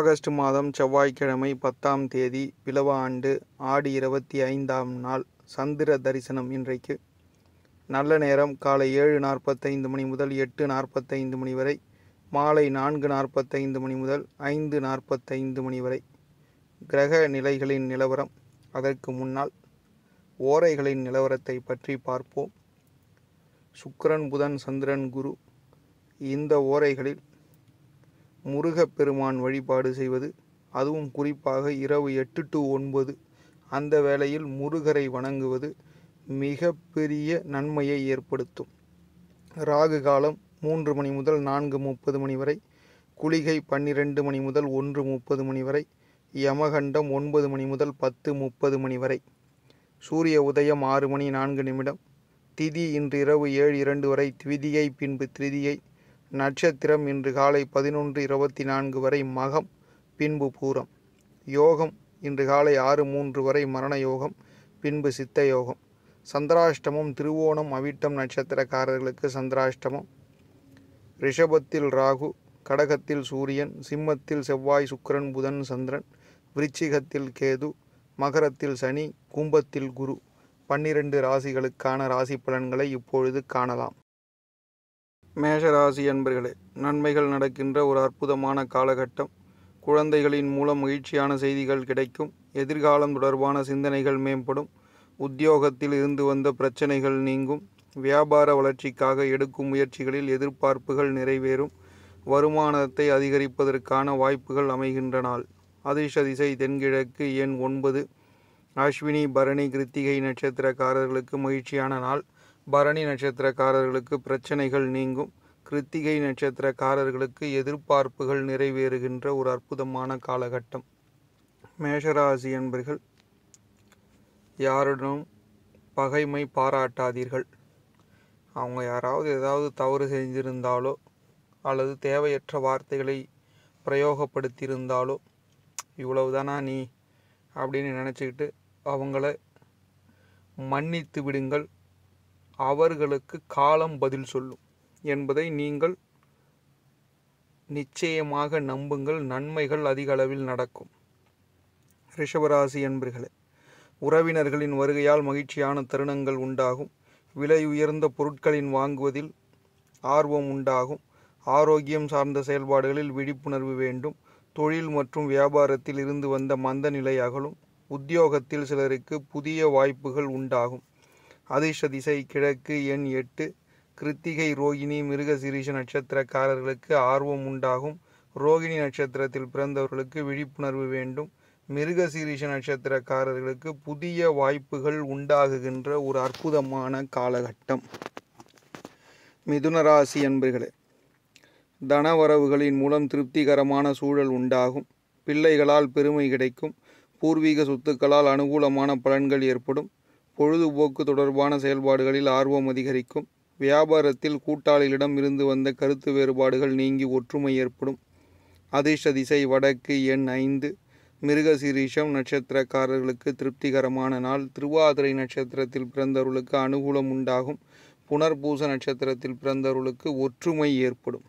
August மாதம் செவ்வாய்க்கிழமை பத்தாம் தேதி பிலவ ஆண்டு ஆடி இருபத்தி ஐந்தாம் நாள் சந்திர தரிசனம் இன்றைக்கு நல்ல நேரம் காலை ஏழு நாற்பத்தைந்து மணி முதல் எட்டு நாற்பத்தைந்து மணி வரை மாலை நான்கு நாற்பத்தைந்து மணி முதல் ஐந்து நாற்பத்தைந்து மணி வரை கிரக நிலைகளின் நிலவரம் அதற்கு முன்னால் ஓரைகளின் நிலவரத்தை பற்றி பார்ப்போம் சுக்கிரன் புதன் சந்திரன் குரு இந்த ஓரைகளில் முருகப்பெருமான் வழிபாடு செய்வது அதுவும் குறிப்பாக இரவு எட்டு டு ஒன்பது அந்த வேளையில் முருகரை வணங்குவது மிக பெரிய நன்மையை ஏற்படுத்தும் ராகு காலம் மூன்று மணி முதல் நான்கு முப்பது மணி வரை குளிகை பன்னிரெண்டு மணி முதல் ஒன்று முப்பது மணி வரை யமகண்டம் ஒன்பது மணி முதல் பத்து முப்பது மணி வரை சூரிய உதயம் ஆறு மணி நான்கு நிமிடம் திதி இன்று இரவு ஏழு இரண்டு வரை திவிதியை பின்பு திருதியை நட்சத்திரம் இன்று காலை பதினொன்று இருபத்தி நான்கு வரை மகம் பின்பு பூரம் யோகம் இன்று காலை ஆறு மூன்று வரை மரண யோகம் பின்பு சித்த யோகம் சந்திராஷ்டமம் திருவோணம் அவிட்டம் நட்சத்திரக்காரர்களுக்கு சந்திராஷ்டமம் ரிஷபத்தில் ராகு கடகத்தில் சூரியன் சிம்மத்தில் செவ்வாய் சுக்கிரன் புதன் சந்திரன் விருச்சிகத்தில் கேது மகரத்தில் சனி கும்பத்தில் குரு பன்னிரண்டு ராசிகளுக்கான ராசி பலன்களை இப்பொழுது காணலாம் மேஷராசி அன்பர்களே நன்மைகள் நடக்கின்ற ஒரு அற்புதமான காலகட்டம் குழந்தைகளின் மூலம் மகிழ்ச்சியான செய்திகள் கிடைக்கும் எதிர்காலம் தொடர்பான சிந்தனைகள் மேம்படும் உத்தியோகத்தில் இருந்து வந்த பிரச்சனைகள் நீங்கும் வியாபார வளர்ச்சிக்காக எடுக்கும் முயற்சிகளில் எதிர்பார்ப்புகள் நிறைவேறும் வருமானத்தை அதிகரிப்பதற்கான வாய்ப்புகள் அமைகின்ற நாள் அதிர்ஷ்ட திசை தென்கிழக்கு எண் ஒன்பது அஸ்வினி பரணி கிருத்திகை நட்சத்திரக்காரர்களுக்கு மகிழ்ச்சியான நாள் பரணி நட்சத்திரக்காரர்களுக்கு பிரச்சனைகள் நீங்கும் கிருத்திகை நட்சத்திரக்காரர்களுக்கு எதிர்பார்ப்புகள் நிறைவேறுகின்ற ஒரு அற்புதமான காலகட்டம் மேஷராசி என்பர்கள் யாருடனும் பகைமை பாராட்டாதீர்கள் அவங்க யாராவது ஏதாவது தவறு செஞ்சிருந்தாலோ அல்லது தேவையற்ற வார்த்தைகளை பிரயோகப்படுத்தியிருந்தாலோ இவ்வளவுதானா நீ அப்படின்னு நினச்சிக்கிட்டு அவங்கள மன்னித்து விடுங்கள் அவர்களுக்கு காலம் பதில் சொல்லும் என்பதை நீங்கள் நிச்சயமாக நம்புங்கள் நன்மைகள் அதிக அளவில் நடக்கும் ரிஷபராசி என்பர்களே உறவினர்களின் வருகையால் மகிழ்ச்சியான தருணங்கள் உண்டாகும் விலை உயர்ந்த பொருட்களின் வாங்குவதில் ஆர்வம் உண்டாகும் ஆரோக்கியம் சார்ந்த செயல்பாடுகளில் விழிப்புணர்வு வேண்டும் தொழில் மற்றும் வியாபாரத்தில் இருந்து வந்த மந்த நிலை அகலும் உத்தியோகத்தில் சிலருக்கு புதிய வாய்ப்புகள் உண்டாகும் அதிர்ஷ்ட திசை கிழக்கு எண் எட்டு கிருத்திகை ரோகிணி மிருகசிரீஷ நட்சத்திரக்காரர்களுக்கு ஆர்வம் உண்டாகும் ரோகிணி நட்சத்திரத்தில் பிறந்தவர்களுக்கு விழிப்புணர்வு வேண்டும் மிருகசீரிஷ நட்சத்திரக்காரர்களுக்கு புதிய வாய்ப்புகள் உண்டாகுகின்ற ஒரு அற்புதமான காலகட்டம் மிதுனராசி அன்பர்களே தனவரவுகளின் மூலம் திருப்திகரமான சூழல் உண்டாகும் பிள்ளைகளால் பெருமை கிடைக்கும் பூர்வீக சொத்துக்களால் அனுகூலமான பலன்கள் ஏற்படும் பொழுதுபோக்கு தொடர்பான செயல்பாடுகளில் ஆர்வம் அதிகரிக்கும் வியாபாரத்தில் கூட்டாளிகளிடம் இருந்து வந்த கருத்து வேறுபாடுகள் நீங்கி ஒற்றுமை ஏற்படும் அதிர்ஷ்ட திசை வடக்கு எண் ஐந்து மிருகசீரிஷம் நட்சத்திரக்காரர்களுக்கு திருப்திகரமான நாள் திருவாதிரை நட்சத்திரத்தில் பிறந்தவர்களுக்கு அனுகூலம் உண்டாகும் புனர்பூச நட்சத்திரத்தில் பிறந்தவர்களுக்கு ஒற்றுமை ஏற்படும்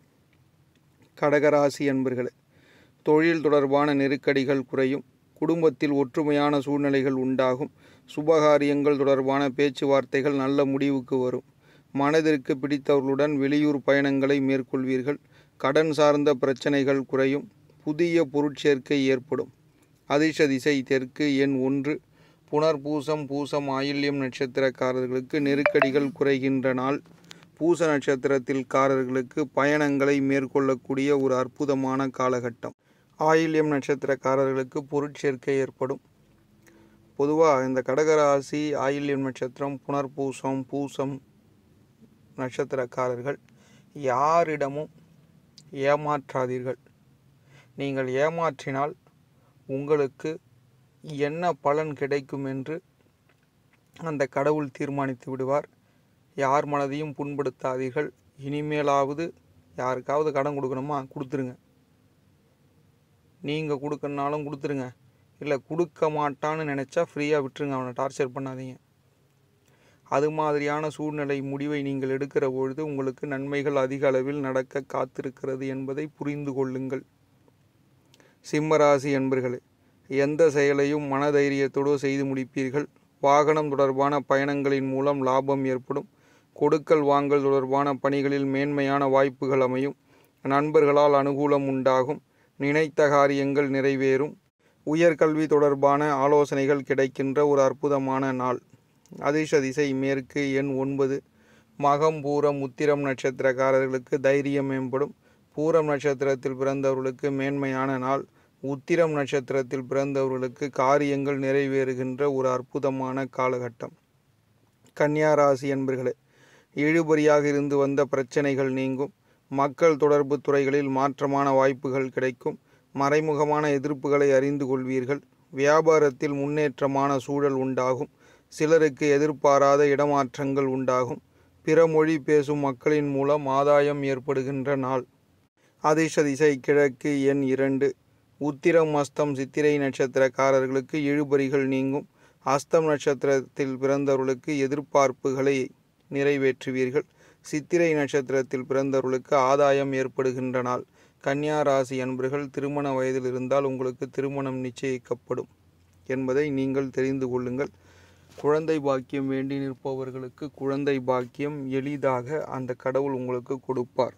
கடகராசி அன்பர்களே தொழில் தொடர்பான நெருக்கடிகள் குறையும் குடும்பத்தில் ஒற்றுமையான சூழ்நிலைகள் உண்டாகும் சுபகாரியங்கள் தொடர்பான பேச்சுவார்த்தைகள் நல்ல முடிவுக்கு வரும் மனதிற்கு பிடித்தவர்களுடன் வெளியூர் பயணங்களை மேற்கொள்வீர்கள் கடன் சார்ந்த பிரச்சனைகள் குறையும் புதிய பொருட்சேர்க்கை ஏற்படும் அதிர்ஷ்ட திசை தெற்கு எண் ஒன்று புனர்பூசம் பூசம் ஆயில்யம் நட்சத்திரக்காரர்களுக்கு நெருக்கடிகள் குறைகின்ற நாள் பூச நட்சத்திரத்தில் காரர்களுக்கு பயணங்களை மேற்கொள்ளக்கூடிய ஒரு அற்புதமான காலகட்டம் ஆயில்யம் நட்சத்திரக்காரர்களுக்கு பொருட்சேர்க்கை ஏற்படும் பொதுவாக இந்த கடகராசி ஆயில்யம் நட்சத்திரம் புனர்பூசம் பூசம் நட்சத்திரக்காரர்கள் யாரிடமும் ஏமாற்றாதீர்கள் நீங்கள் ஏமாற்றினால் உங்களுக்கு என்ன பலன் கிடைக்கும் என்று அந்த கடவுள் தீர்மானித்து விடுவார் யார் மனதையும் புண்படுத்தாதீர்கள் இனிமேலாவது யாருக்காவது கடன் கொடுக்கணுமா கொடுத்துருங்க நீங்கள் கொடுக்கணுனாலும் கொடுத்துருங்க இல்லை கொடுக்க மாட்டான்னு நினச்சா ஃப்ரீயாக விட்டுருங்க அவனை டார்ச்சர் பண்ணாதீங்க அது மாதிரியான சூழ்நிலை முடிவை நீங்கள் எடுக்கிற பொழுது உங்களுக்கு நன்மைகள் அதிக அளவில் நடக்க காத்திருக்கிறது என்பதை புரிந்து கொள்ளுங்கள் சிம்மராசி என்பர்களே எந்த செயலையும் மனதைரியத்தோடு செய்து முடிப்பீர்கள் வாகனம் தொடர்பான பயணங்களின் மூலம் லாபம் ஏற்படும் கொடுக்கல் வாங்கல் தொடர்பான பணிகளில் மேன்மையான வாய்ப்புகள் அமையும் நண்பர்களால் அனுகூலம் உண்டாகும் நினைத்த காரியங்கள் நிறைவேறும் உயர்கல்வி தொடர்பான ஆலோசனைகள் கிடைக்கின்ற ஒரு அற்புதமான நாள் அதிர்ஷ்ட திசை மேற்கு எண் ஒன்பது மகம் பூரம் உத்திரம் நட்சத்திரக்காரர்களுக்கு தைரியம் மேம்படும் பூரம் நட்சத்திரத்தில் பிறந்தவர்களுக்கு மேன்மையான நாள் உத்திரம் நட்சத்திரத்தில் பிறந்தவர்களுக்கு காரியங்கள் நிறைவேறுகின்ற ஒரு அற்புதமான காலகட்டம் கன்னியா ராசி என்பர்களே இழுபறியாக இருந்து வந்த பிரச்சனைகள் நீங்கும் மக்கள் தொடர்பு துறைகளில் மாற்றமான வாய்ப்புகள் கிடைக்கும் மறைமுகமான எதிர்ப்புகளை அறிந்து கொள்வீர்கள் வியாபாரத்தில் முன்னேற்றமான சூழல் உண்டாகும் சிலருக்கு எதிர்பாராத இடமாற்றங்கள் உண்டாகும் பிற மொழி பேசும் மக்களின் மூலம் ஆதாயம் ஏற்படுகின்ற நாள் அதிர்ஷ்ட திசை கிழக்கு எண் இரண்டு உத்திரம் அஸ்தம் சித்திரை நட்சத்திரக்காரர்களுக்கு இழுபறிகள் நீங்கும் அஸ்தம் நட்சத்திரத்தில் பிறந்தவர்களுக்கு எதிர்பார்ப்புகளை நிறைவேற்றுவீர்கள் சித்திரை நட்சத்திரத்தில் பிறந்தவர்களுக்கு ஆதாயம் ஏற்படுகின்ற நாள் கன்னியா ராசி அன்பர்கள் திருமண வயதில் இருந்தால் உங்களுக்கு திருமணம் நிச்சயிக்கப்படும் என்பதை நீங்கள் தெரிந்து கொள்ளுங்கள் குழந்தை பாக்கியம் வேண்டி நிற்பவர்களுக்கு குழந்தை பாக்கியம் எளிதாக அந்த கடவுள் உங்களுக்கு கொடுப்பார்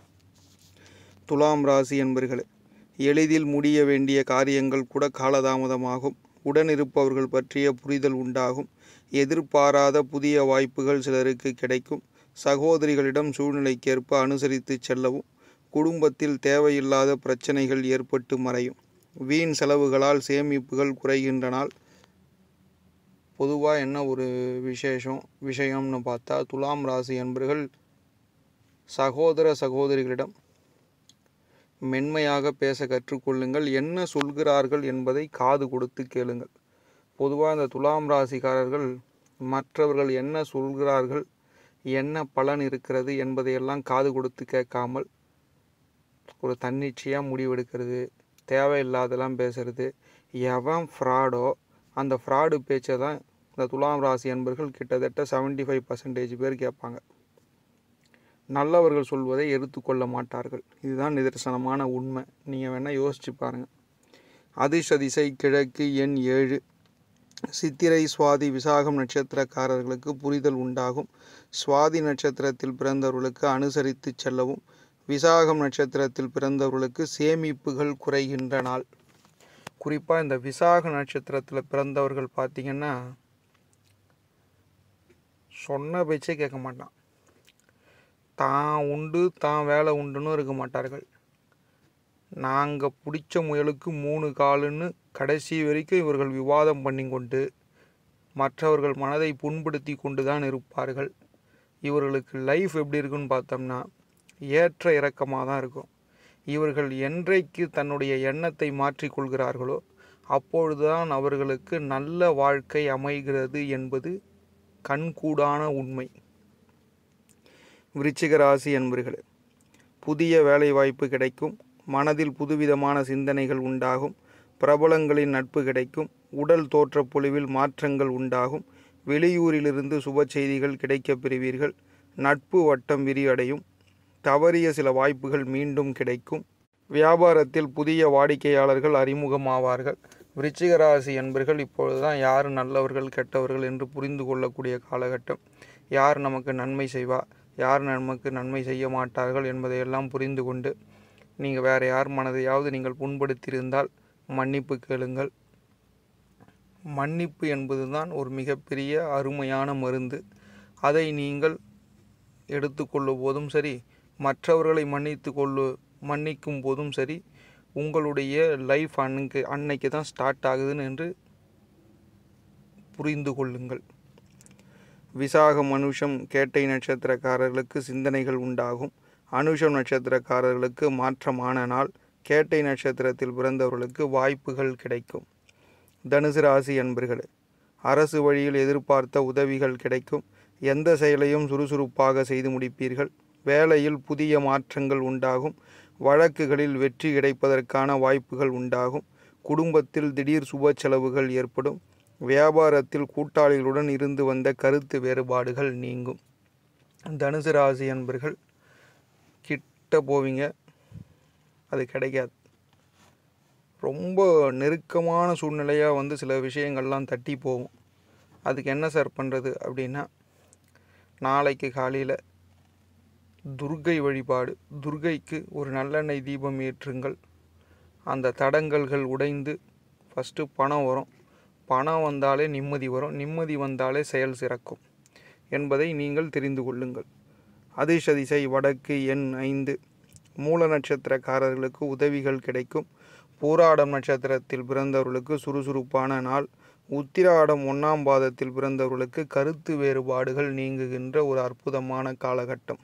துலாம் ராசி என்பர்களே எளிதில் முடிய வேண்டிய காரியங்கள் கூட காலதாமதமாகும் உடனிருப்பவர்கள் பற்றிய புரிதல் உண்டாகும் எதிர்பாராத புதிய வாய்ப்புகள் சிலருக்கு கிடைக்கும் சகோதரிகளிடம் சூழ்நிலைக்கேற்ப அனுசரித்து செல்லவும் குடும்பத்தில் தேவையில்லாத பிரச்சனைகள் ஏற்பட்டு மறையும் வீண் செலவுகளால் சேமிப்புகள் குறைகின்ற நாள் பொதுவாக என்ன ஒரு விசேஷம் விஷயம்னு பார்த்தா துலாம் ராசி என்பர்கள் சகோதர சகோதரிகளிடம் மென்மையாக பேச கற்றுக்கொள்ளுங்கள் என்ன சொல்கிறார்கள் என்பதை காது கொடுத்து கேளுங்கள் பொதுவாக இந்த துலாம் ராசிக்காரர்கள் மற்றவர்கள் என்ன சொல்கிறார்கள் என்ன பலன் இருக்கிறது என்பதையெல்லாம் காது கொடுத்து கேட்காமல் ஒரு தன்னிச்சையாக முடிவெடுக்கிறது தேவையில்லாதெல்லாம் பேசுறது எவன் ஃப்ராடோ அந்த ஃப்ராடு பேச்சை தான் இந்த துலாம் ராசி அன்பர்கள் கிட்டத்தட்ட செவன்டி ஃபைவ் பர்சன்டேஜ் பேர் கேட்பாங்க நல்லவர்கள் சொல்வதை எடுத்துக்கொள்ள மாட்டார்கள் இதுதான் நிதர்சனமான உண்மை நீங்கள் வேணால் யோசிச்சு பாருங்கள் அதிர்ஷ்ட திசை கிழக்கு எண் ஏழு சித்திரை சுவாதி விசாகம் நட்சத்திரக்காரர்களுக்கு புரிதல் உண்டாகும் சுவாதி நட்சத்திரத்தில் பிறந்தவர்களுக்கு அனுசரித்து செல்லவும் விசாகம் நட்சத்திரத்தில் பிறந்தவர்களுக்கு சேமிப்புகள் குறைகின்ற நாள் குறிப்பாக இந்த விசாக நட்சத்திரத்தில் பிறந்தவர்கள் பார்த்திங்கன்னா சொன்ன பேச்சே கேட்க மாட்டான் தான் உண்டு தான் வேலை உண்டுன்னு இருக்க மாட்டார்கள் நாங்கள் பிடிச்ச முயலுக்கு மூணு காலுன்னு கடைசி வரைக்கும் இவர்கள் விவாதம் பண்ணி கொண்டு மற்றவர்கள் மனதை புண்படுத்தி கொண்டு தான் இருப்பார்கள் இவர்களுக்கு லைஃப் எப்படி இருக்குன்னு பார்த்தோம்னா ஏற்ற இறக்கமாக தான் இருக்கும் இவர்கள் என்றைக்கு தன்னுடைய எண்ணத்தை மாற்றிக்கொள்கிறார்களோ அப்பொழுதுதான் அவர்களுக்கு நல்ல வாழ்க்கை அமைகிறது என்பது கண்கூடான உண்மை விருச்சிக ராசி என்பர்களே புதிய வேலைவாய்ப்பு கிடைக்கும் மனதில் புதுவிதமான சிந்தனைகள் உண்டாகும் பிரபலங்களின் நட்பு கிடைக்கும் உடல் தோற்ற பொலிவில் மாற்றங்கள் உண்டாகும் வெளியூரிலிருந்து சுப செய்திகள் கிடைக்கப் பெறுவீர்கள் நட்பு வட்டம் விரிவடையும் தவறிய சில வாய்ப்புகள் மீண்டும் கிடைக்கும் வியாபாரத்தில் புதிய வாடிக்கையாளர்கள் அறிமுகமாவார்கள் விருச்சிக ராசி என்பர்கள் இப்பொழுது தான் யார் நல்லவர்கள் கெட்டவர்கள் என்று புரிந்து கொள்ளக்கூடிய காலகட்டம் யார் நமக்கு நன்மை செய்வா யார் நமக்கு நன்மை செய்ய மாட்டார்கள் என்பதையெல்லாம் புரிந்து கொண்டு நீங்கள் வேறு யார் மனதையாவது நீங்கள் புண்படுத்தியிருந்தால் மன்னிப்பு கேளுங்கள் மன்னிப்பு என்பதுதான் ஒரு மிகப்பெரிய அருமையான மருந்து அதை நீங்கள் எடுத்துக்கொள்ளும் போதும் சரி மற்றவர்களை மன்னித்து கொள்ளு மன்னிக்கும் போதும் சரி உங்களுடைய லைஃப் அன்னைக்கு அன்னைக்கு தான் ஸ்டார்ட் ஆகுதுன்னு என்று புரிந்து கொள்ளுங்கள் விசாக மனுஷம் கேட்டை நட்சத்திரக்காரர்களுக்கு சிந்தனைகள் உண்டாகும் அனுஷம் நட்சத்திரக்காரர்களுக்கு மாற்றமான நாள் கேட்டை நட்சத்திரத்தில் பிறந்தவர்களுக்கு வாய்ப்புகள் கிடைக்கும் தனுசு ராசி அன்பர்களே அரசு வழியில் எதிர்பார்த்த உதவிகள் கிடைக்கும் எந்த செயலையும் சுறுசுறுப்பாக செய்து முடிப்பீர்கள் வேலையில் புதிய மாற்றங்கள் உண்டாகும் வழக்குகளில் வெற்றி கிடைப்பதற்கான வாய்ப்புகள் உண்டாகும் குடும்பத்தில் திடீர் சுப செலவுகள் ஏற்படும் வியாபாரத்தில் கூட்டாளிகளுடன் இருந்து வந்த கருத்து வேறுபாடுகள் நீங்கும் தனுசு ராசி அன்பர்கள் கிட்ட போவீங்க அது கிடைக்காது ரொம்ப நெருக்கமான சூழ்நிலையாக வந்து சில விஷயங்கள்லாம் தட்டி போகும் அதுக்கு என்ன சார் பண்ணுறது அப்படின்னா நாளைக்கு காலையில் துர்கை வழிபாடு துர்கைக்கு ஒரு நல்லெண்ணெய் தீபம் ஏற்றுங்கள் அந்த தடங்கல்கள் உடைந்து ஃபஸ்ட்டு பணம் வரும் பணம் வந்தாலே நிம்மதி வரும் நிம்மதி வந்தாலே செயல் சிறக்கும் என்பதை நீங்கள் தெரிந்து கொள்ளுங்கள் அதிர்ஷ திசை வடக்கு எண் ஐந்து மூல நட்சத்திரக்காரர்களுக்கு உதவிகள் கிடைக்கும் பூராடம் நட்சத்திரத்தில் பிறந்தவர்களுக்கு சுறுசுறுப்பான நாள் உத்திராடம் ஒன்றாம் பாதத்தில் பிறந்தவர்களுக்கு கருத்து வேறுபாடுகள் நீங்குகின்ற ஒரு அற்புதமான காலகட்டம்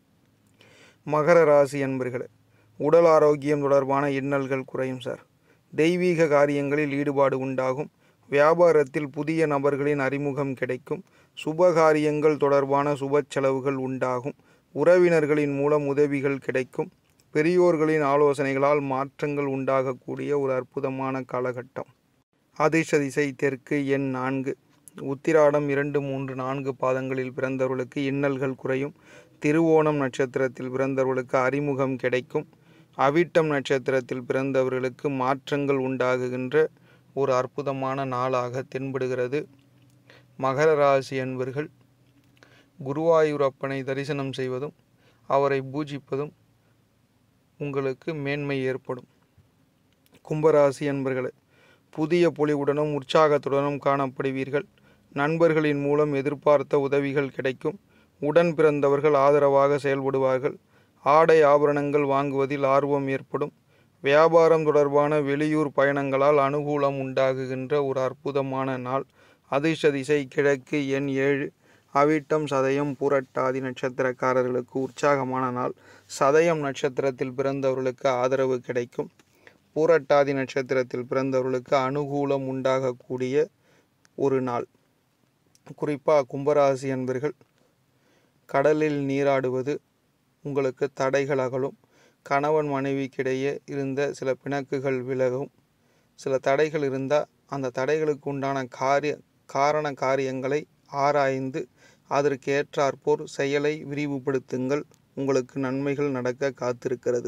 மகர ராசி என்பர்களே உடல் ஆரோக்கியம் தொடர்பான இன்னல்கள் குறையும் சார் தெய்வீக காரியங்களில் ஈடுபாடு உண்டாகும் வியாபாரத்தில் புதிய நபர்களின் அறிமுகம் கிடைக்கும் சுப காரியங்கள் தொடர்பான சுப செலவுகள் உண்டாகும் உறவினர்களின் மூலம் உதவிகள் கிடைக்கும் பெரியோர்களின் ஆலோசனைகளால் மாற்றங்கள் உண்டாகக்கூடிய ஒரு அற்புதமான காலகட்டம் அதிர்ஷ திசை தெற்கு எண் நான்கு உத்திராடம் இரண்டு மூன்று நான்கு பாதங்களில் பிறந்தவர்களுக்கு இன்னல்கள் குறையும் திருவோணம் நட்சத்திரத்தில் பிறந்தவர்களுக்கு அறிமுகம் கிடைக்கும் அவிட்டம் நட்சத்திரத்தில் பிறந்தவர்களுக்கு மாற்றங்கள் உண்டாகுகின்ற ஒரு அற்புதமான நாளாக தென்படுகிறது மகர ராசி என்பர்கள் குருவாயூரப்பனை தரிசனம் செய்வதும் அவரை பூஜிப்பதும் உங்களுக்கு மேன்மை ஏற்படும் கும்பராசி என்பர்களே புதிய பொலிவுடனும் உற்சாகத்துடனும் காணப்படுவீர்கள் நண்பர்களின் மூலம் எதிர்பார்த்த உதவிகள் கிடைக்கும் உடன் பிறந்தவர்கள் ஆதரவாக செயல்படுவார்கள் ஆடை ஆபரணங்கள் வாங்குவதில் ஆர்வம் ஏற்படும் வியாபாரம் தொடர்பான வெளியூர் பயணங்களால் அனுகூலம் உண்டாகுகின்ற ஒரு அற்புதமான நாள் அதிர்ஷ்ட திசை கிழக்கு எண் ஏழு அவிட்டம் சதயம் பூரட்டாதி நட்சத்திரக்காரர்களுக்கு உற்சாகமான நாள் சதயம் நட்சத்திரத்தில் பிறந்தவர்களுக்கு ஆதரவு கிடைக்கும் பூரட்டாதி நட்சத்திரத்தில் பிறந்தவர்களுக்கு அனுகூலம் உண்டாகக்கூடிய ஒரு நாள் குறிப்பாக கும்பராசி என்பர்கள் கடலில் நீராடுவது உங்களுக்கு தடைகள் அகலும் கணவன் மனைவிக்கிடையே இருந்த சில பிணக்குகள் விலகும் சில தடைகள் இருந்தால் அந்த தடைகளுக்கு உண்டான காரிய காரண காரியங்களை ஆராய்ந்து அதற்கு ஏற்றாற்போர் செயலை விரிவுபடுத்துங்கள் உங்களுக்கு நன்மைகள் நடக்க காத்திருக்கிறது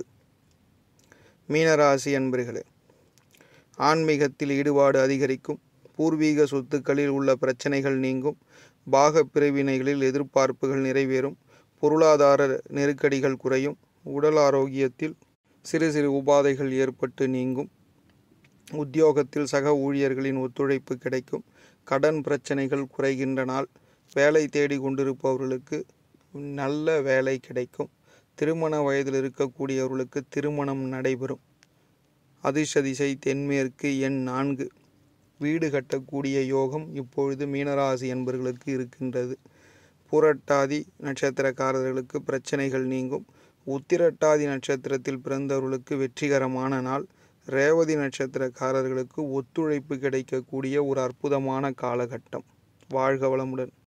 மீனராசி என்பர்களே ஆன்மீகத்தில் ஈடுபாடு அதிகரிக்கும் பூர்வீக சொத்துக்களில் உள்ள பிரச்சனைகள் நீங்கும் பாக பிரிவினைகளில் எதிர்பார்ப்புகள் நிறைவேறும் பொருளாதார நெருக்கடிகள் குறையும் உடல் ஆரோக்கியத்தில் சிறு சிறு உபாதைகள் ஏற்பட்டு நீங்கும் உத்தியோகத்தில் சக ஊழியர்களின் ஒத்துழைப்பு கிடைக்கும் கடன் பிரச்சனைகள் குறைகின்ற நாள் வேலை தேடி கொண்டிருப்பவர்களுக்கு நல்ல வேலை கிடைக்கும் திருமண வயதில் இருக்கக்கூடியவர்களுக்கு திருமணம் நடைபெறும் அதிர்ஷ்ட திசை தென்மேற்கு எண் நான்கு வீடு கட்டக்கூடிய யோகம் இப்பொழுது மீனராசி என்பவர்களுக்கு இருக்கின்றது புரட்டாதி நட்சத்திரக்காரர்களுக்கு பிரச்சனைகள் நீங்கும் உத்திரட்டாதி நட்சத்திரத்தில் பிறந்தவர்களுக்கு வெற்றிகரமான நாள் ரேவதி நட்சத்திரக்காரர்களுக்கு ஒத்துழைப்பு கிடைக்கக்கூடிய ஒரு அற்புதமான காலகட்டம் வாழ்க வளமுடன்